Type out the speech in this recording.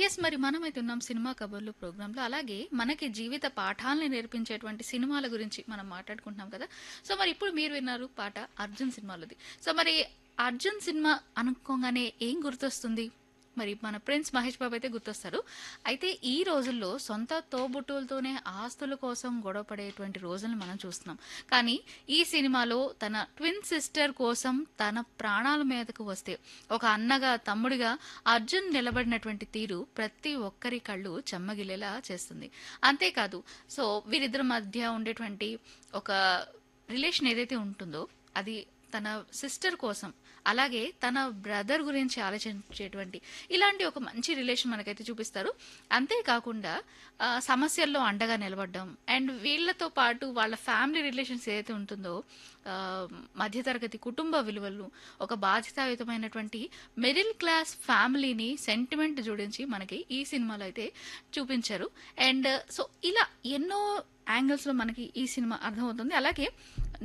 yes మరి మనమైతే ఉన్నాం సినిమా కబుర్లు ప్రోగ్రాంలో అలాగే మనకి జీవిత పాఠాలని నేర్పించేటువంటి సినిమాల గురించి మనం మాట్లాడుకుంటున్నాం కదా సో మరి ఇప్పుడు మీరు విన్నారు పాట అర్జున్ సినిమాలోది సో మరి అర్జున్ సినిమా అనుకోగానే ఏం గుర్తొస్తుంది మరి మన ప్రిన్స్ మహేష్ బాబు అయితే గుర్తొస్తారు అయితే ఈ రోజుల్లో సొంత తోబుట్టువులతోనే ఆస్తుల కోసం గొడవపడేటువంటి రోజులను మనం చూస్తున్నాం కానీ ఈ సినిమాలో తన ట్విన్ సిస్టర్ కోసం తన ప్రాణాల మీదకు వస్తే ఒక అన్నగా తమ్ముడిగా అర్జున్ నిలబడినటువంటి తీరు ప్రతి ఒక్కరి కళ్ళు చెమ్మగిలేలా చేస్తుంది అంతేకాదు సో వీరిద్దరి మధ్య ఉండేటువంటి ఒక రిలేషన్ ఏదైతే ఉంటుందో అది తన సిస్టర్ కోసం అలాగే తన బ్రదర్ గురించి ఆలోచించేటువంటి ఇలాంటి ఒక మంచి రిలేషన్ మనకైతే చూపిస్తారు అంతేకాకుండా ఆ, సమస్యల్లో అండగా నిలబడడం అండ్ వీళ్ళతో పాటు వాళ్ళ ఫ్యామిలీ రిలేషన్స్ ఏదైతే ఉంటుందో ఆ, మధ్యతరగతి కుటుంబ విలువలు ఒక బాధ్యతాయుతమైనటువంటి మిడిల్ క్లాస్ ఫ్యామిలీని సెంటిమెంట్ జోడించి మనకి ఈ సినిమాలో అయితే చూపించారు అండ్ సో ఇలా ఎన్నో యాంగిల్స్లో మనకి ఈ సినిమా అర్థమవుతుంది అలాగే